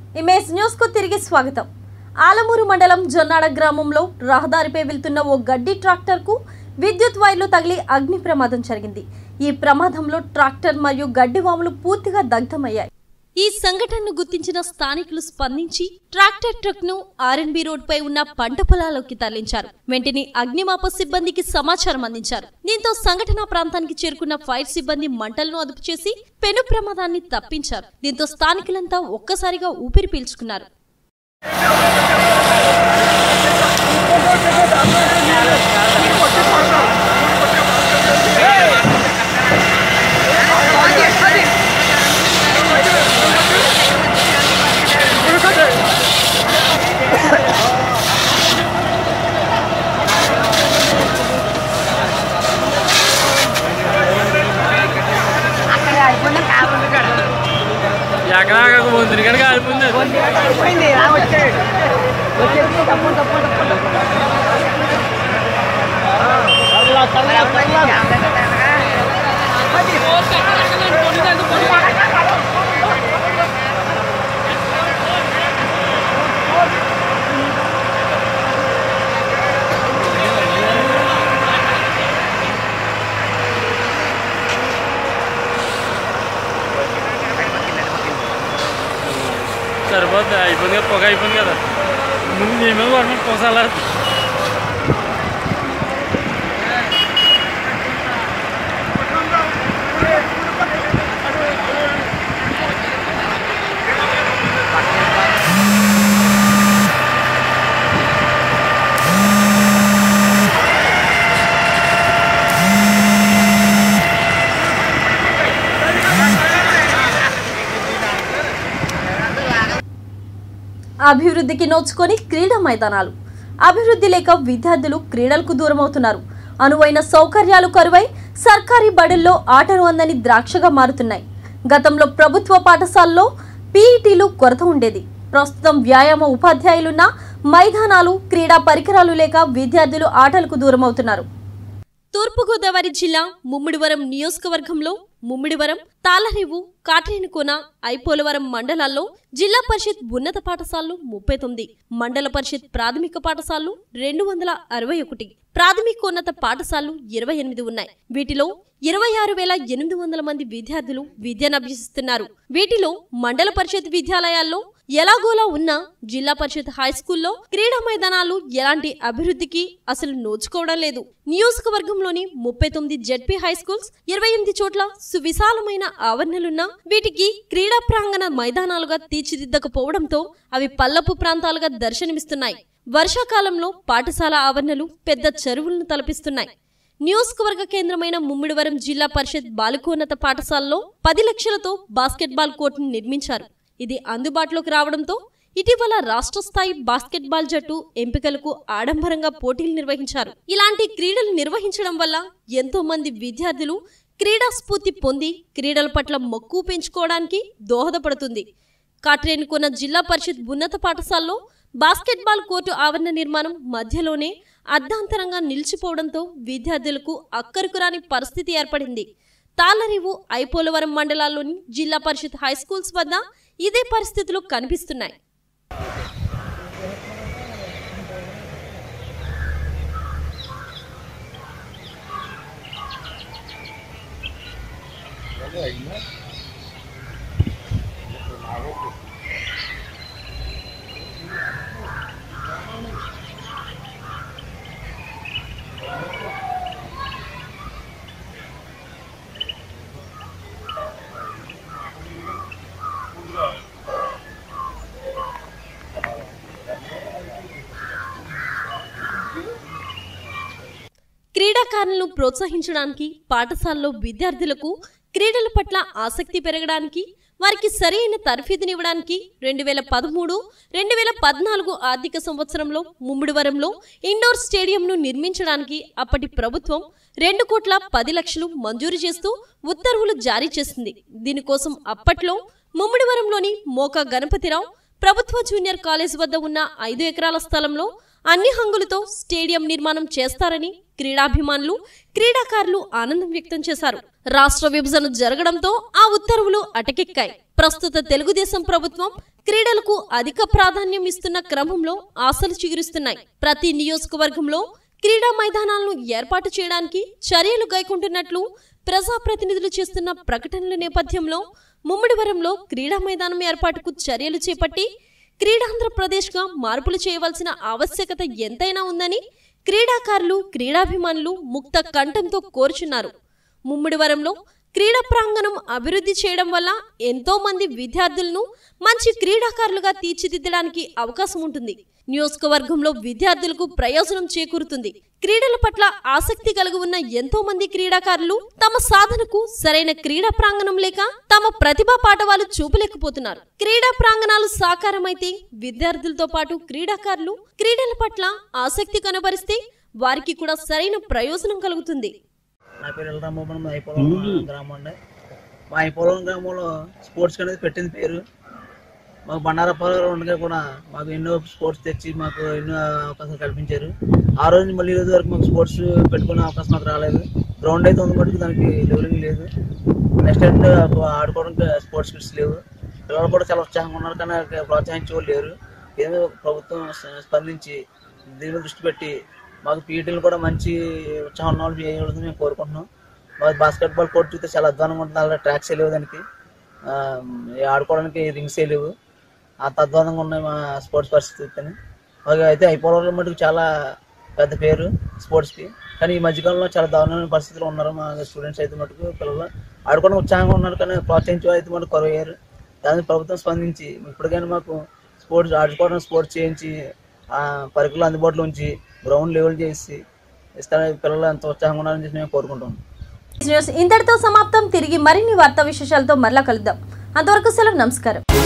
image news కు తిరిగి స్వాగతం ఆలమూరు మండలం జొన్నాడ గ్రామంలో రహదారిపై వెళ్తున్న ఓ గడ్డి ట్రాక్టర్ కు విద్యుత్ వైర్లు తగిలి అగ్ని ప్రమాదం జరిగింది ఈ ప్రమాదంలో ట్రాక్టర్ మరియు గడ్డి వాములు పూర్తిగా దగ్ధమయ్యాయి ఈ సంఘటనను గుర్తించిన స్థానికులు స్పందించి ట్రాక్టర్ ట్రక్ ను ఆర్ఎన్బి రోడ్ పై ఉన్న పంట పొలాల్లోకి తరలించారు వెంటనే అగ్నిమాప సిబ్బందికి సమాచారం అందించారు దీంతో సంఘటనా ప్రాంతానికి చేరుకున్న ఫైర్ సిబ్బంది మంటలను అదుపు చేసి పెను ప్రమాదాన్ని తప్పించారు దీంతో స్థానికులంతా ఒక్కసారిగా ఊపిరి పీల్చుకున్నారు ఎక్కడ వంతుని కనుక ఆడిపోయింది సరిపోద్ది అయిపోయింది కదా పొగ అయిపోయింది కదా ముందు నీ మీద వర్షం పొగ అలా అభివృద్ధికి నోచుకొని క్రీడా మైదానాలు అభివృద్ధి లేక విద్యార్థులు క్రీడలకు దూరమవుతున్నారు అనువైన సౌకర్యాలు కరువై సర్కారీ బడుల్లో ఆటలు అందని ద్రాక్షగా మారుతున్నాయి గతంలో ప్రభుత్వ పాఠశాలలో పీఈటీలు కొరత ఉండేది ప్రస్తుతం వ్యాయామ ఉపాధ్యాయులున్న మైదానాలు క్రీడా పరికరాలు లేక విద్యార్థులు ఆటలకు దూరమవుతున్నారు తూర్పుగోదావరి జిల్లా ముమ్మిడివరం నియోజకవర్గంలో ముమ్మిడివరం తాళరేవు కాట్రేనికోన ఐపోలవరం మండలాల్లో జిల్లా పరిషత్ ఉన్నత పాఠశాలలు ముప్పై తొమ్మిది మండల పరిషత్ ప్రాథమిక పాఠశాలలు రెండు వందల అరవై ఒకటి ప్రాథమికోన్నత పాఠశాలలు ఇరవై ఎనిమిది ఉన్నాయి వీటిలో ఇరవై ఆరు వేల ఎనిమిది వందల మంది విద్యార్థులు విద్యను అభ్యసిస్తున్నారు వీటిలో మండల పరిషత్ విద్యాలయాల్లో ఎలాగోలా ఉన్న జిల్లా పరిషత్ హై స్కూల్లో క్రీడా మైదానాలు ఎలాంటి అభివృద్ధికి అసలు నోచుకోవడం లేదు నియోజకవర్గంలోని ముప్పై తొమ్మిది జెడ్పీ హై స్కూల్స్ ఇరవై ఎనిమిది చోట్ల సువిశాలమైన ఆవరణలున్నా వీటికి క్రీడా ప్రాంగణ మైదానాలుగా తీర్చిదిద్దకపోవడంతో అవి పల్లపు ప్రాంతాలుగా దర్శనమిస్తున్నాయి వర్షాకాలంలో పాఠశాల ఆవరణలు పెద్ద చెరువులను తలపిస్తున్నాయి నియోజకవర్గ కేంద్రమైన ముమ్మిడివరం జిల్లా పరిషత్ బాలికోన్నత పాఠశాలలో పది లక్షలతో బాస్కెట్బాల్ కోర్టును నిర్మించారు ఇది అందుబాటులోకి రావడంతో ఇటీవల రాష్ట్ర స్థాయి బాస్కెట్బాల్ జట్టు ఎంపికలకు ఆడంబరంగా పోటీలు నిర్వహించారు ఇలాంటి క్రీడలు నిర్వహించడం వల్ల ఎంతో మంది విద్యార్థులు క్రీడా స్ఫూర్తి పొంది క్రీడల పట్ల మక్కువ పెంచుకోవడానికి దోహదపడుతుంది కాట్రేనుకున్న జిల్లా పరిషత్ ఉన్నత పాఠశాలలో బాస్కెట్బాల్ కోర్టు ఆవరణ నిర్మాణం మధ్యలోనే అర్ధాంతరంగా నిలిచిపోవడంతో విద్యార్థులకు అక్కరుకురాని పరిస్థితి ఏర్పడింది తాళరేవు ఐపోలవరం మండలాల్లోని జిల్లా పరిషత్ హై స్కూల్స్ వద్ద ఇదే పరిస్థితులు కనిపిస్తున్నాయి క్రీడాకారులను ప్రోత్సహించడానికి పాఠశాలలో విద్యార్థులకు క్రీడల పట్ల ఆసక్తి పెరగడానికి వారికి సరైన తర్ఫీదునివ్వడానికి రెండు వేల పదమూడు రెండు వేల పద్నాలుగు ఆర్థిక సంవత్సరంలో ముమ్మిడివరంలో ఇండోర్ స్టేడియంను నిర్మించడానికి అప్పటి ప్రభుత్వం రెండు కోట్ల పది లక్షలు మంజూరు చేస్తూ ఉత్తర్వులు జారీ చేసింది దీనికోసం అప్పట్లో ముమ్మిడివరంలోని మోకా గణపతిరావు ప్రభుత్వ జూనియర్ కాలేజ్ వద్ద ఉన్న ఐదు ఎకరాల స్థలంలో అన్ని హంగులతో స్టేడియం నిర్మాణం చేస్తారని క్రీడాభిమానులు క్రీడాకారులు ఆనందం వ్యక్తం చేశారు రాష్ట్ర విభజన జరగడంతో ఆ ఉత్తర్వులు అటకెక్కాయి ప్రస్తుత తెలుగుదేశం ప్రభుత్వం క్రీడలకు అధిక ప్రాధాన్యం ఇస్తున్న క్రమంలో ఆశలు చిగురిస్తున్నాయి ప్రతి నియోజకవర్గంలో క్రీడా మైదానాలను ఏర్పాటు చేయడానికి చర్యలు గైకుంటున్నట్లు ప్రజాప్రతినిధులు చేస్తున్న ప్రకటనల నేపథ్యంలో ముమ్మడివరంలో క్రీడా మైదానం ఏర్పాటుకు చర్యలు చేపట్టి క్రీడాంధ్రప్రదేశ్గా మార్పులు చేయవలసిన ఆవశ్యకత ఎంతైనా ఉందని క్రీడాకారులు క్రీడాభిమానులు ముక్త కంఠంతో కోరుచున్నారు ముమ్మిడివరంలో క్రీడా ప్రాంగణం అభివృద్ధి చేయడం వల్ల ఎంతో మంది విద్యార్థులను మంచి క్రీడాకారులుగా తీర్చిదిద్దడానికి అవకాశం ఉంటుంది నియోజకవర్గంలో విద్యార్థులకు ప్రయోజనం చేకూరుతుంది క్రీడల పట్ల ఆసక్తి కలిగి ఉన్న ఎంతో మంది క్రీడాకారులు తమ సాధనకు సరైన క్రీడా ప్రాంగణం లేక తమ ప్రతిభా పాఠవాలు చూపలేకపోతున్నారు క్రీడా ప్రాంగణాలు సాకారమైతే విద్యార్థులతో పాటు క్రీడాకారులు క్రీడల పట్ల ఆసక్తి కనబరిస్తే వారికి కూడా సరైన ప్రయోజనం కలుగుతుంది నా పేరు ఎల్రామోహన్ మా ఐపోలం గ్రామం అండి మా ఐపోలం గ్రామంలో స్పోర్ట్స్ అనేది పెట్టింది పేరు మాకు బండారపాలెం ఉండగా కూడా మాకు ఎన్నో స్పోర్ట్స్ తెచ్చి మాకు ఎన్నో అవకాశాలు కల్పించారు ఆ రోజు నుంచి మళ్ళీ ఈ రోజు వరకు మాకు స్పోర్ట్స్ పెట్టుకునే అవకాశం మాకు రాలేదు గ్రౌండ్ అయితే ఉంది మటుకు దానికి లెవెలింగ్ లేదు నెక్స్ట్ అంటే ఆడుకోవడానికి స్పోర్ట్స్ కిట్స్ లేవు పిల్లలు కూడా చాలా ఉత్సాహంగా ఉన్నారు కానీ వాళ్ళకి ప్రోత్సహించే వాళ్ళు లేరు ఏదో ప్రభుత్వం స- స్పందించి దీని మీద దృష్టి పెట్టి మాకు పీటీలు కూడా మంచి ఉత్సాహం ఉన్న వాళ్ళు చేయగలుగుతుంది మేము కోరుకుంటున్నాం మాకు బాస్కెట్ బాల్ కోర్ట్ చూస్తే చాలా అధ్వానంగా ఉంటుంది అలా ట్రాక్స్ లేవు దానికి ఆ, ఈ ఆడుకోవడానికి రింగ్స్ లేవు అంత అధ్వానంగా ఉన్నాయి మా స్పోర్ట్స్ పరిస్థితి మాకు అయితే అయిపోవడం మటుకు చాలా పెద్ద పేరు స్పోర్ట్స్కి కానీ ఈ మధ్యకాలంలో చాలా దారుణమైన పరిస్థితులు ఉన్నారు మా స్టూడెంట్స్ అయితే మటుకు పిల్లలు ఆడుకోవడం ఉత్సాహంగా ఉన్నారు కానీ ప్రోత్సహించే వాళ్ళు అయితే మటుకు కొరవయ్యారు దానికి ప్రభుత్వం స్పందించి ఇప్పటికైనా మాకు స్పోర్ట్స్ ఆడుకోవడం స్పోర్ట్స్ చేయించి ఆ, పరికరాలు అందుబాటులో ఉంచి గ్రౌండ్ లెవెల్ చేసి ఇస్తారని పిల్లలు ఎంత ఉత్సాహంగా ఉన్నారని చెప్పి మేము కోరుకుంటాం న్యూస్ ఇంతటితో సమాప్తం తిరిగి మరిన్ని వార్తా విశేషాలతో మరలా కలుద్దాం అంతవరకు సెలవు నమస్కారం